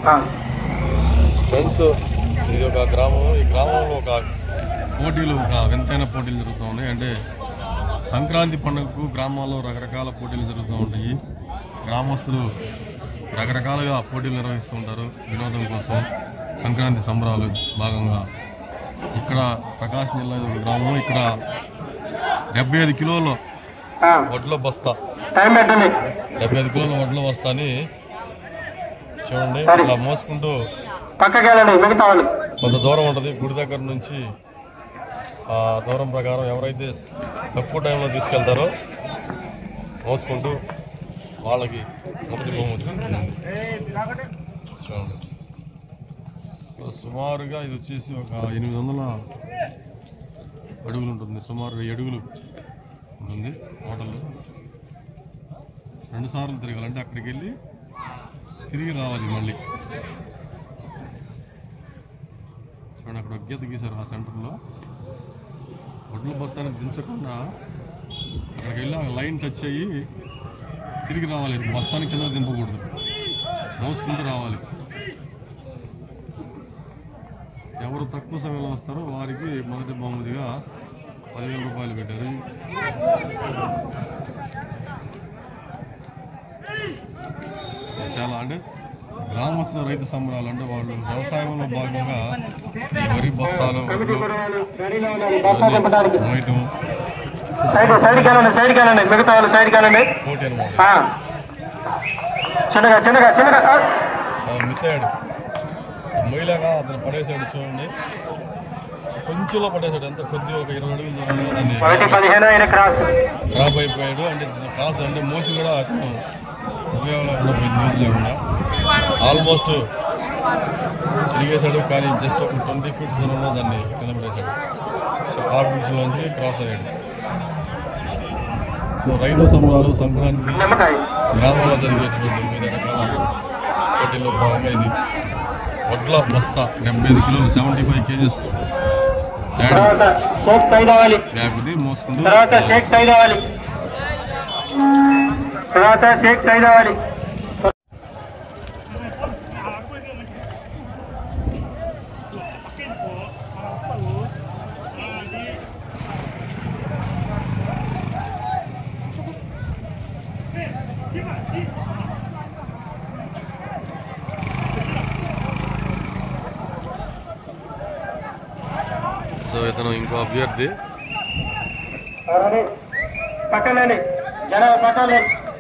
ఆ. ఫ్రెండ్స్ ఇది ఒక గ్రామం ఈ గ్రామంలో ఒక పోటీలు ఒక వింతైన పోటీలు జరుగుతూ ఉన్నాయి అంటే సంక్రాంతి పండుగకు గ్రామాల్లో రకరకాల పోటీలు జరుగుతూ ఉంటాయి గ్రామస్తులు రకరకాలుగా పోటీలు నిర్వహిస్తూ ఉంటారు వినోదం కోసం సంక్రాంతి సంబరాలు భాగంగా ఇక్కడ ప్రకాశం జిల్లా ఇది ఒక గ్రామం ఇక్కడ డెబ్బై ఐదు కిలోల ఆ. వడ్ల బస్తా టైం పెట్టండి డెబ్బై ఐదు కిలోల వడ్ల బస్తాని చూడండి ఇలా మోసుకుంటూ పక్కకి వెళ్ళండి మిగతా వాళ్ళు కొంత దూరం ఉంటుంది గుడి దగ్గర నుంచి ఆ దూరం ప్రకారం ఎవరైతే తక్కువ టైంలో తీసుకెళ్తారో మోసుకుంటూ వాళ్ళకి మొదటి బహుమతి ఉంటుంది చూడండి సో సుమారుగా ఇది వచ్చేసి ఒక ఎనిమిది వందల అడుగులు ఉంటుంది సుమారు వెయ్యి అడుగులు ఉంటుంది హోటల్ రెండు సార్లు తిరగాలంటే అక్కడికి వెళ్ళి తిరిగి రావాలి మళ్ళీ చూడండి అక్కడ ఒక గీత గీశారు ఆ సెంటర్లో ఒడ్ల బస్తాన్ని దించకుండా అక్కడికి వెళ్ళి ఆ లైన్ టచ్ అయ్యి తిరిగి రావాలి బస్తాన్ని కింద దింపకూడదు మోసుకుంటూ రావాలి ఎవరు తక్కువ సమయంలో వస్తారో వారికి మొదటి బహుమతిగా పదివేల రూపాయలు పెట్టారు చాలా అంటే గ్రామస్తుల రైతు సంబరాలు అంటే వాళ్ళు వ్యవసాయంలో భాగంగా ఈ వరి బస్తాలు వడ్లు రెడీలో ఉండాలి బస్తా దింపడానికి మోయటం సైడ్ సైడ్కి వెళ్ళండి సైడ్కి వెళ్ళండి మిగతా వాళ్ళు సైడ్కి వెళ్ళండి పోటీ అనమాట ఆ. చిన్నగా చిన్నగా చిన్నగా ఆ. అది మిస్ అయ్యాడు మొయ్యలాగా అతను పడేసాడు చూడండి కొంచెంలో పడేసాడు ఎంత కొద్దిగా ఒక ఇరవై అడుగుల దూరంలో దాన్ని ఒకటి పదిహేను అయిన క్రాస్ డ్రాప్ అయిపోయాడు అంటే క్రాస్ అంటే మోసి కూడా అతను ఉపయోగం లేకుండా పోయింది న్యూస్ లేకుండా ఆల్మోస్ట్ తిరిగేశాడు కానీ జస్ట్ ఒక ట్వంటీ ఫీట్స్ దూరంలో దాన్ని కింద పడేశాడు సో కాంపిటీషన్లోంచి క్రాస్ అయ్యాడు సో రైతు సంబరాలు సంక్రాంతి నిమ్మకాయ గ్రామాల్లో జరిగేటువంటి వివిధ రకాల పోటీల్లో భాగంగా ఇది వడ్ల బస్తా డెబ్బై ఐదు కిలోలు సెవెంటీ ఫైవ్ కేజెస్ యాడ్ తర్వాత షేక్ సైడ్ అవ్వాలి బ్యాగ్ ఇది మోసుకుంటూ తర్వాత షేక్ సైడ్ అవ్వాలి తర్వాత షేక్ సైడ్ అవ్వాలి సో ఇతను ఇంకో అభ్యర్థి రెడీ పక్కనండి జనాలు పక్కన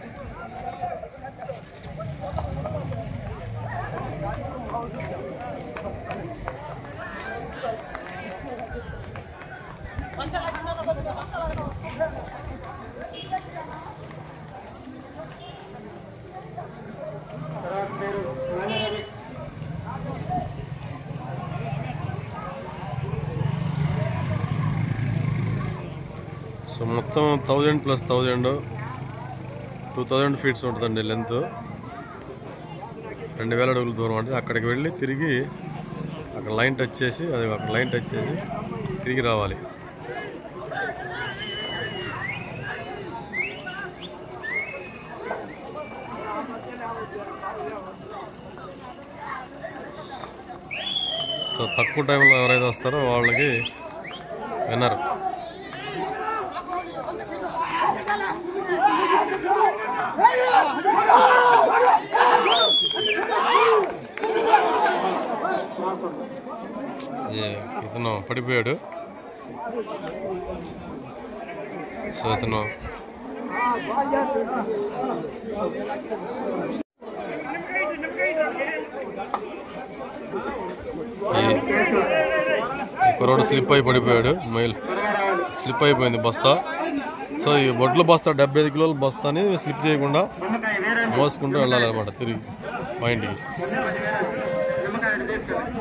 సో మొత్తం thousand plus thousand two thousand feets ఉంటుందండి లెంత్ రెండు వేల అడుగుల దూరం అంటే అక్కడికి వెళ్ళి తిరిగి అక్కడ లైన్ టచ్ చేసి అది అక్కడ లైన్ టచ్ చేసి తిరిగి రావాలి సో తక్కువ టైంలో ఎవరైతే వస్తారో వాళ్ళకి విన్నర్ ఏ- ఇతను పడిపోయాడు సో ఇతను ఈ- ఈ కుర్రోడు స్లిప్ అయి పడిపోయాడు మైల్ స్లిప్ అయిపోయింది బస్తా సో ఈ బొడ్ల బస్తా డెబ్బై ఐదు కిలోల బస్తాని స్లిప్ చేయకుండా నిమ్మకాయ వేరే మోసుకుంటూ వెళ్ళాలన్నమాట తిరిగి పాయింట్కి నిమ్మకాయ తీసుకోండి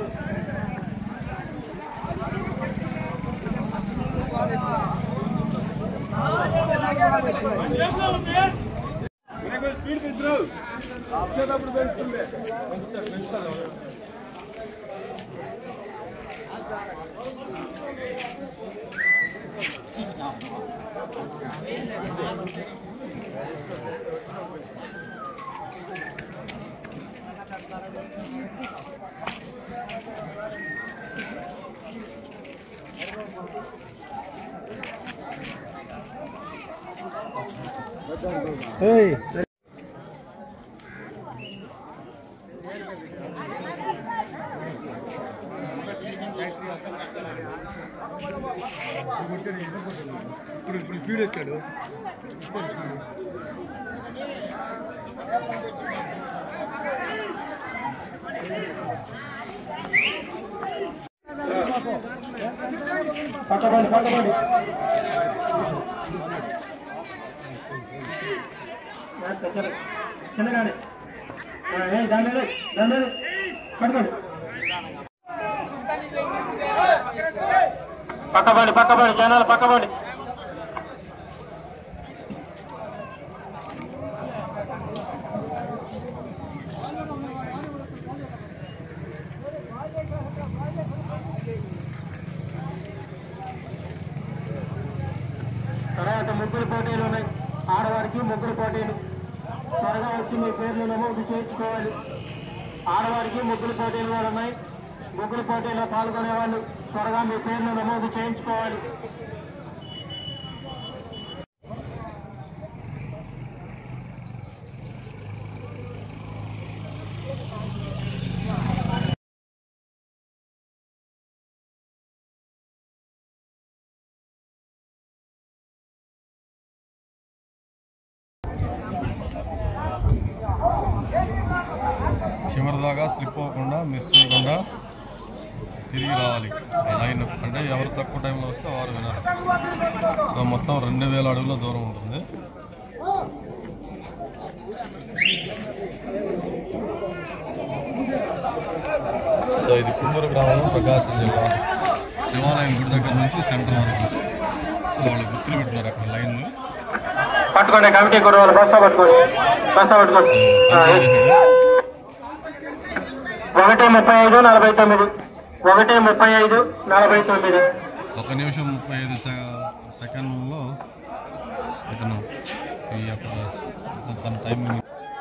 పక్కబండి పక్కబండి చిన్నగానే ఏ దాని మీద దాని మీద పట్టుకోండి పక్కబండి పక్కబండి జనాలు పక్కబండి తర్వాత ముగ్గురు పోటీలు ఉన్నాయి ఆడవారికి ముగ్గురు పోటీలు త్వరగా వచ్చి మీ పేర్లు నమోదు చేయించుకోవాలి ఆడవారికి ముగ్గురు పోటీలు కూడా ఉన్నాయి ముగ్గురు పోటీలో పాల్గొనే వాళ్ళు త్వరగా మీ పేర్లు నమోదు చేయించుకోవాలి చివరి దాకా స్లిప్ అవ్వకుండా మిస్ చేయకుండా తిరిగి రావాలి ఆ లైన్ అంటే ఎవరు తక్కువ టైంలో వస్తే వారు వినాలి సో మొత్తం రెండు వేల అడుగుల దూరం ఉంటుంది సో ఇది కుమ్మూరు గ్రామం ప్రకాశం జిల్లా శివాలయం గుడి దగ్గర నుంచి సెంటర్ వరకు సో వాళ్ళు గుర్తులు పెట్టినారు అక్కడ లైన్లు పట్టుకోండి కమిటీ కుర్రోళ్ళు బస్తా పట్టుకోండి బస్తా పట్టుకోండి ఆ, ఏ- ఒకటి ముప్పై ఐదు నలభై తొమ్మిది ఒకటి ముప్పై ఐదు నలభై తొమ్మిది ఒక నిమిషం ముప్పై ఐదు సె- సెకండ్లో ఇతను ఈ యొక్క ఇతను తన టైమింగ్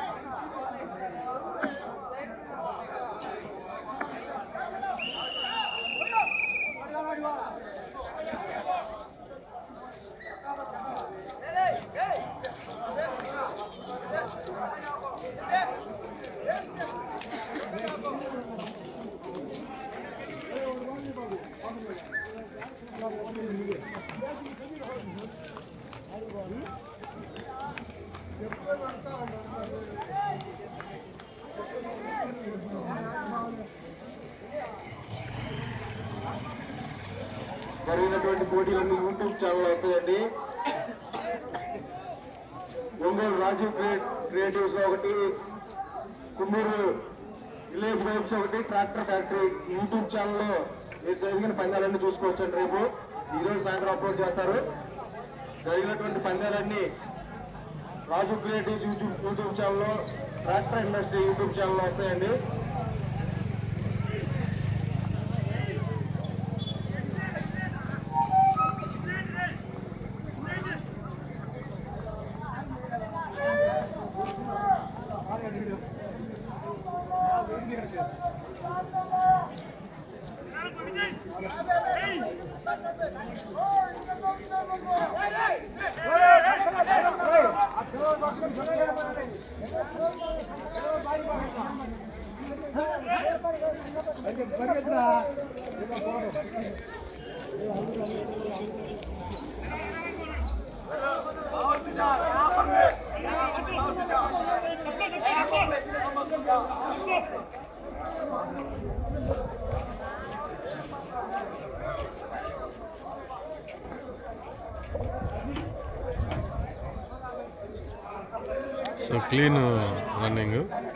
జరిగినటువంటి పోటీలన్నీ యూట్యూబ్ ఛానల్ అవుతాయండి ఒంగోలు రాజీవ్ క్రియేట్ క్రియేటివ్స్ లో ఒకటి కుమ్మూరు విలేజ్ వైబ్స్ ఒకటి ట్రాక్టర్ ఫ్యాక్టరీ యూట్యూబ్ ఛానల్లో మీరు జరిగిన పందాలన్నీ చూసుకోవచ్చండి రేపు ఈరోజు సాయంత్రం అప్లోడ్ చేస్తారు జరిగినటువంటి పందాలన్నీ రాజు క్రియేటివ్స్ యూట్యూబ్ యూట్యూబ్ ఛానల్లో ట్రాక్టర్ ఇండస్ట్రీ యూట్యూబ్ ఛానల్లో వస్తాయండి so clean running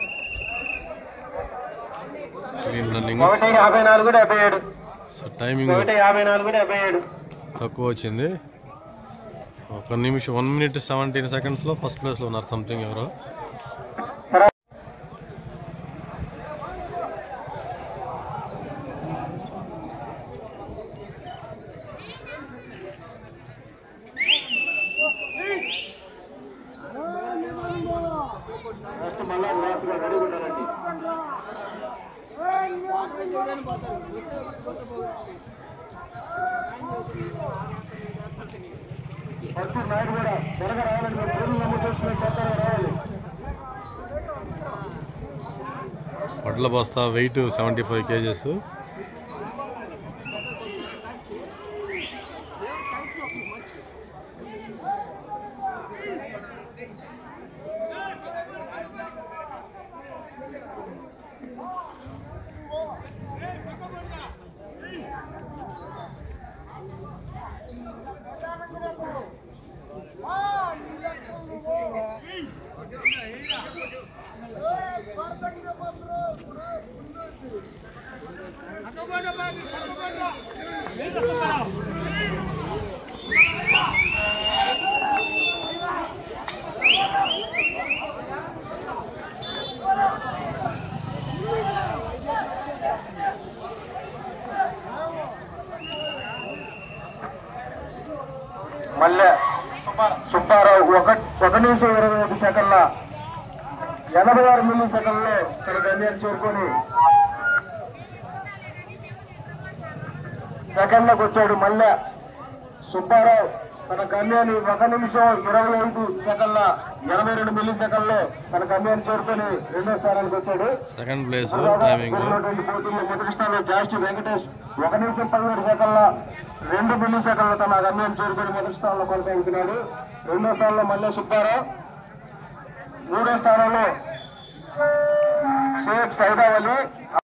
clean running ఒకటి యాభై నాలుగు డెబ్బై ఏడు సో టైమింగ్ ఒకటి యాభై నాలుగు డెబ్బై ఏడు తక్కువ వచ్చింది ఒక నిమిషం వన్ మినిట్ సెవెంటీన్ సెకండ్స్లో ఫస్ట్ ప్లేస్లో ఉన్నారు సంథింగ్ ఎవరో నెక్స్ట్ మళ్ళా లాస్ట్ గా రెడీ ఉంటారండి పత్తూరు నాయుడు కూడా త్వరగా రావాలని మీరు పేర్లు నమోదు చేసుకుని త్వరగా రావాలి వడ్ల బస్తా వెయిట్ సెవెంటీ ఫైవ్ కేజెస్ మళ్ళీ సుబ్బారావు ఒక ఒక నిమిషం ఇరవై ఐదు సెకండ్ల ఎనభై ఆరు మిల్లీ సెకండ్లో తన గమ్యాన్ని చేరుకొని సెకండ్లకు వచ్చాడు మళ్ళీ సుబ్బారావు తన గమ్యాన్ని ఒక నిమిషం ఇరవై ఐదు సెకండ్ల ఎనభై రెండు మిల్లీ సెకండ్లో తన గమ్యాన్ని చేరుకొని రెండో స్థానానికి వచ్చాడు సెకండ్ ప్లేస్ తర్వాత టైమింగ్ జరిగినటువంటి పోటీల్లో మొదటి స్థానంలో జాస్టి వెంకటేష్ ఒక నిమిషం పదిహేడు సెకండ్ల రెండు మిల్లీ సెకండ్ల తన గమ్యం చేరుకొని మొదటి స్థానంలో కొనసాగుతున్నాడు రెండో స్థానంలో మల్లె సుబ్బారావు మూడో స్థానంలో షేక్ సైదావలి